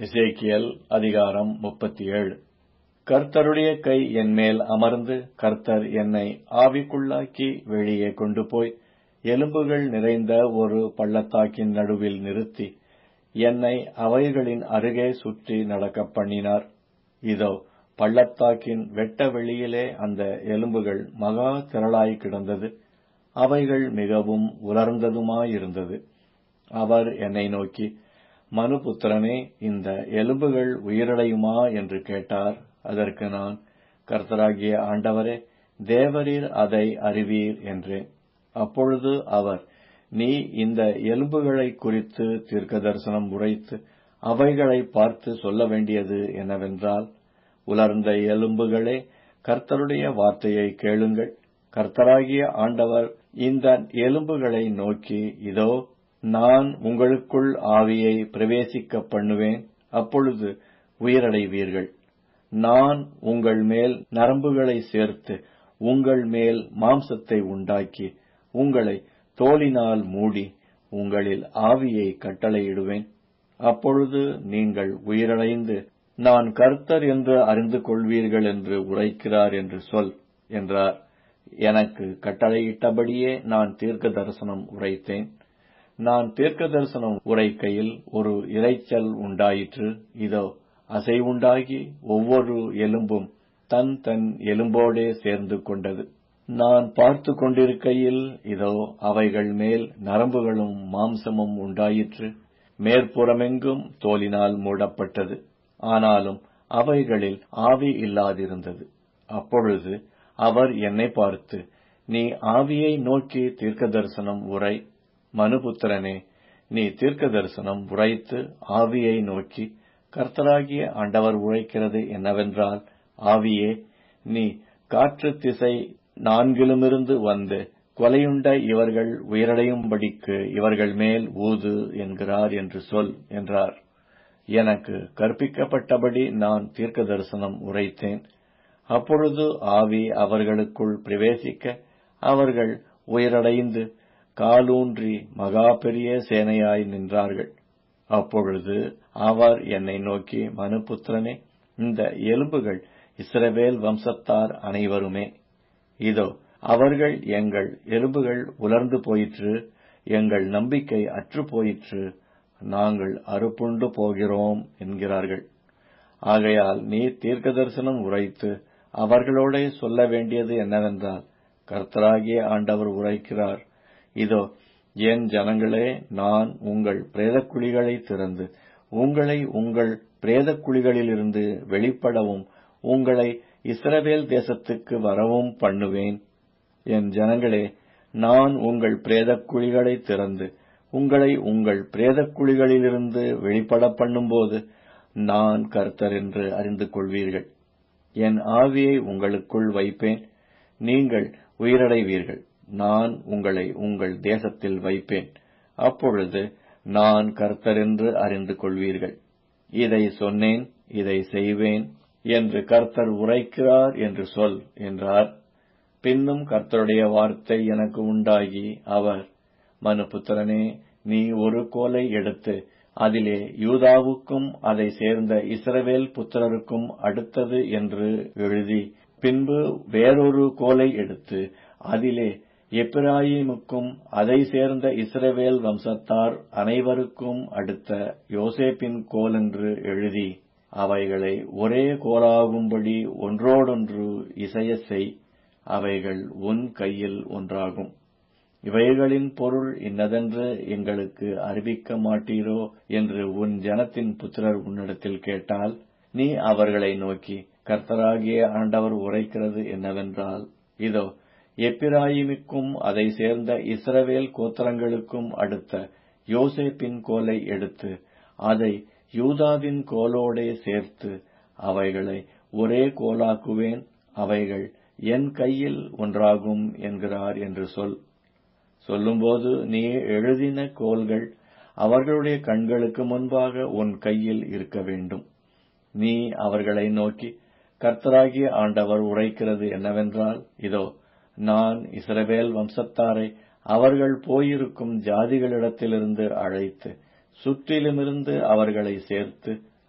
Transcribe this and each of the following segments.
எசேக்கியேல் அதிகாரம் முப்பத்தேழு கர்த்தருடைய கை என்மேல் அமர்ந்து கர்த்தர் என்னை ஆவிக்குள்ளாக்கி வெளியே கொண்டு போய் எலும்புகள் நிறைந்த ஒரு பள்ளத்தாக்கின் நடுவில் நிறுத்தி என்னை அவைகளின் அருகே சுற்றி நடக்கப் பண்ணினார் இதோ பள்ளத்தாக்கின் வெட்ட வெளியிலே அந்த எலும்புகள் மகா திரளாய் கிடந்தது அவைகள் மிகவும் உலர்ந்ததுமாயிருந்தது அவர் என்னை நோக்கி மனுபுத்திரனே இந்த எலும்புகள் உயிரடையுமா என்று கேட்டார் அதற்கு நான் கர்த்தராகிய ஆண்டவரே தேவரீர் அதை அறிவீர் என்றேன் அப்பொழுது அவர் நீ இந்த எலும்புகளைக் குறித்து தீர்க்கதரிசனம் உரைத்து அவைகளை பார்த்து சொல்ல வேண்டியது என்னவென்றால் உலர்ந்த எலும்புகளே கர்த்தருடைய வார்த்தையை கேளுங்கள் கர்த்தராகிய ஆண்டவர் இந்த எலும்புகளை நோக்கி இதோ நான் உங்களுக்குள் ஆவியை பிரவேசிக்க பண்ணுவேன் அப்பொழுது உயிரடைவீர்கள் நான் உங்கள் மேல் நரம்புகளை சேர்த்து உங்கள் மேல் மாம்சத்தை உண்டாக்கி உங்களை தோலினால் மூடி உங்களில் ஆவியை கட்டளையிடுவேன் அப்பொழுது நீங்கள் உயிரடைந்து நான் கர்த்தர் என்று அறிந்து கொள்வீர்கள் என்று உரைக்கிறார் என்று சொல் என்றார் எனக்கு கட்டளையிட்டபடியே நான் தீர்க்க தரிசனம் உரைத்தேன் நான் தீர்க்க தரிசனம் உரைக்கையில் ஒரு இரைச்சல் உண்டாயிற்று இதோ அசைவுண்டாகி ஒவ்வொரு எலும்பும் தன் தன் எலும்போடே சேர்ந்து கொண்டது நான் பார்த்து கொண்டிருக்கையில் இதோ அவைகள் மேல் நரம்புகளும் மாம்சமும் உண்டாயிற்று மேற்புறமெங்கும் தோலினால் மூடப்பட்டது ஆனாலும் அவைகளில் ஆவி இல்லாதிருந்தது அப்பொழுது அவர் என்னை பார்த்து நீ ஆவியை நோக்கி தீர்க்க தரிசனம் உரை மனுபுத்திரனே நீ தீர்க்க தரிசனம் உரைத்து ஆவியை நோக்கி கர்த்தராகிய ஆண்டவர் உழைக்கிறது என்னவென்றால் ஆவியே நீ காற்று திசை நான்கிலுமிருந்து வந்து கொலையுண்ட இவர்கள் உயிரடையும்படிக்கு இவர்கள் மேல் ஊது என்கிறார் என்று சொல் என்றார் எனக்கு கற்பிக்கப்பட்டபடி நான் தீர்க்க தரிசனம் உரைத்தேன் அப்பொழுது ஆவி அவர்களுக்குள் பிரவேசிக்க அவர்கள் உயிரடைந்து காலூன்றி மகா பெரிய சேனையாய் நின்றார்கள் அப்பொழுது அவர் என்னை நோக்கி மனுபுத்திரனே இந்த எலும்புகள் இஸ்ரவேல் வம்சத்தார் அனைவருமே இதோ அவர்கள் எங்கள் எலும்புகள் உலர்ந்து போயிற்று எங்கள் நம்பிக்கை அற்று போயிற்று நாங்கள் அறுப்புண்டு போகிறோம் என்கிறார்கள் ஆகையால் நீ தீர்க்க தரிசனம் உரைத்து அவர்களோட சொல்ல வேண்டியது என்னவென்றால் கர்த்தராகிய ஆண்டவர் உரைக்கிறார் இதோ என் ஜனங்களே நான் உங்கள் பிரேதக்குழிகளை திறந்து உங்களை உங்கள் பிரேதக்குழிகளிலிருந்து வெளிப்படவும் உங்களை இஸ்ரவேல் தேசத்துக்கு வரவும் பண்ணுவேன் என் ஜனங்களே நான் உங்கள் பிரேதக்குழிகளை திறந்து உங்களை உங்கள் பிரேதக்குழிகளிலிருந்து வெளிப்பட பண்ணும்போது நான் கர்த்தர் என்று அறிந்து கொள்வீர்கள் என் ஆவியை உங்களுக்குள் வைப்பேன் நீங்கள் உயிரடைவீர்கள் நான் உங்களை உங்கள் தேசத்தில் வைப்பேன் அப்பொழுது நான் கர்த்தர் என்று அறிந்து கொள்வீர்கள் இதை சொன்னேன் இதை செய்வேன் என்று கர்த்தர் உரைக்கிறார் என்று சொல் என்றார் பின்னும் கர்த்தருடைய வார்த்தை எனக்கு உண்டாகி அவர் மனுபுத்திரனே நீ ஒரு கோலை எடுத்து அதிலே யூதாவுக்கும் அதை சேர்ந்த இஸ்ரவேல் புத்திரருக்கும் அடுத்தது என்று எழுதி பின்பு வேறொரு கோலை எடுத்து அதிலே எப்பிராயிமுக்கும் அதை சேர்ந்த இஸ்ரவேல் வம்சத்தார் அனைவருக்கும் அடுத்த யோசேப்பின் கோல் என்று எழுதி அவைகளை ஒரே கோலாகும்படி ஒன்றோடொன்று இசைய செய் அவைகள் உன் கையில் ஒன்றாகும் இவைகளின் பொருள் இன்னதென்று எங்களுக்கு அறிவிக்க மாட்டீரோ என்று உன் ஜனத்தின் புத்திரர் உன்னிடத்தில் கேட்டால் நீ அவர்களை நோக்கி கர்த்தராகிய ஆண்டவர் உரைக்கிறது என்னவென்றால் இதோ எப்பிராயிமிக்கும் அதை சேர்ந்த இஸ்ரவேல் கோத்திரங்களுக்கும் அடுத்த யோசேப்பின் கோலை எடுத்து அதை யூதாவின் கோலோடே சேர்த்து அவைகளை ஒரே கோலாக்குவேன் அவைகள் என் கையில் ஒன்றாகும் என்கிறார் என்று சொல் சொல்லும்போது நீ எழுதின கோல்கள் அவர்களுடைய கண்களுக்கு முன்பாக உன் கையில் இருக்க வேண்டும் நீ அவர்களை நோக்கி கர்த்தராகிய ஆண்டவர் உரைக்கிறது என்னவென்றால் இதோ நான் இஸ்ரவேல் வம்சத்தாரை அவர்கள் போயிருக்கும் ஜாதிகளிடத்திலிருந்து அழைத்து சுற்றிலுமிருந்து அவர்களை சேர்த்து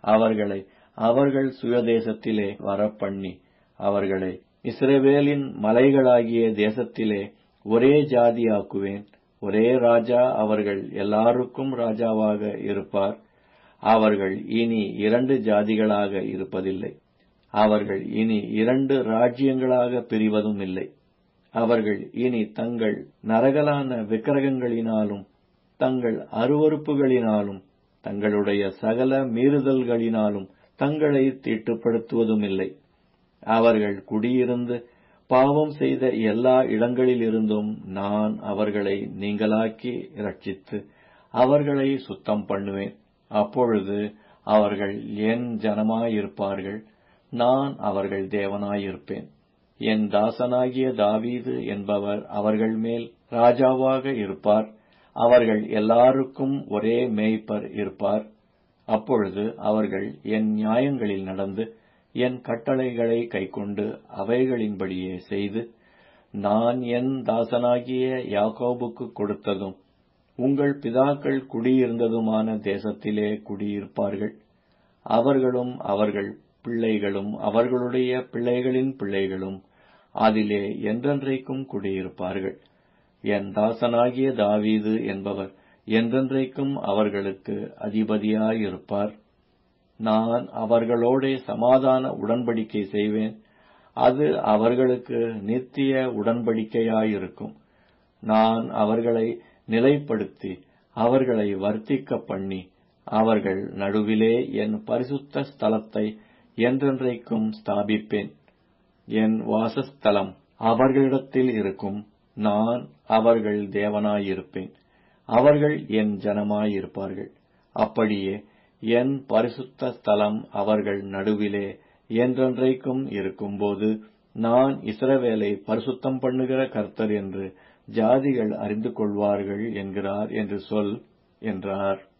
அவர்களை அவர்கள் சுயதேசத்திலே வரப்பண்ணி அவர்களை இஸ்ரவேலின் மலைகளாகிய தேசத்திலே ஒரே ஜாதியாக்குவேன் ஒரே ராஜா அவர்கள் எல்லாருக்கும் ராஜாவாக இருப்பார் அவர்கள் இனி இரண்டு ஜாதிகளாக இருப்பதில்லை அவர்கள் இனி இரண்டு ராஜ்யங்களாக பிரிவதும் இல்லை அவர்கள் இனி தங்கள் நரகலான விக்கிரகங்களினாலும் தங்கள் அருவறுப்புகளினாலும் தங்களுடைய சகல மீறுதல்களினாலும் தங்களை தீட்டுப்படுத்துவதுமில்லை அவர்கள் குடியிருந்து பாவம் செய்த எல்லா இடங்களிலிருந்தும் நான் அவர்களை நீங்களாக்கி ரட்சித்து அவர்களை சுத்தம் பண்ணுவேன் அப்பொழுது அவர்கள் என் ஜனமாயிருப்பார்கள் நான் அவர்கள் தேவனாயிருப்பேன் என் தாசனாகிய தாவீது என்பவர் அவர்கள் மேல் ராஜாவாக இருப்பார் அவர்கள் எல்லாருக்கும் ஒரே மேய்ப்பர் இருப்பார் அப்பொழுது அவர்கள் என் நியாயங்களில் நடந்து என் கட்டளைகளை கைக்கொண்டு அவைகளின்படியே செய்து நான் என் தாசனாகிய யாக்கோபுக்கு கொடுத்ததும் உங்கள் பிதாக்கள் குடியிருந்ததுமான தேசத்திலே குடியிருப்பார்கள் அவர்களும் அவர்கள் பிள்ளைகளும் அவர்களுடைய பிள்ளைகளின் பிள்ளைகளும் அதிலே என்றென்றைக்கும் குடியிருப்பார்கள் என் தாசனாகிய தாவீது என்பவர் என்றென்றைக்கும் அவர்களுக்கு அதிபதியாயிருப்பார் நான் அவர்களோடே சமாதான உடன்படிக்கை செய்வேன் அது அவர்களுக்கு நித்திய உடன்படிக்கையாயிருக்கும் நான் அவர்களை நிலைப்படுத்தி அவர்களை வர்த்திக்க பண்ணி அவர்கள் நடுவிலே என் பரிசுத்த ஸ்தலத்தை என்றென்றைக்கும் ஸ்தாபிப்பேன் என் வாசஸ்தலம் அவர்களிடத்தில் இருக்கும் நான் அவர்கள் தேவனாயிருப்பேன் அவர்கள் என் ஜனமாயிருப்பார்கள் அப்படியே என் பரிசுத்த ஸ்தலம் அவர்கள் நடுவிலே என்றென்றைக்கும் இருக்கும்போது நான் இஸ்ரவேலை பரிசுத்தம் பண்ணுகிற கர்த்தர் என்று ஜாதிகள் அறிந்து கொள்வார்கள் என்கிறார் என்று சொல் என்றார்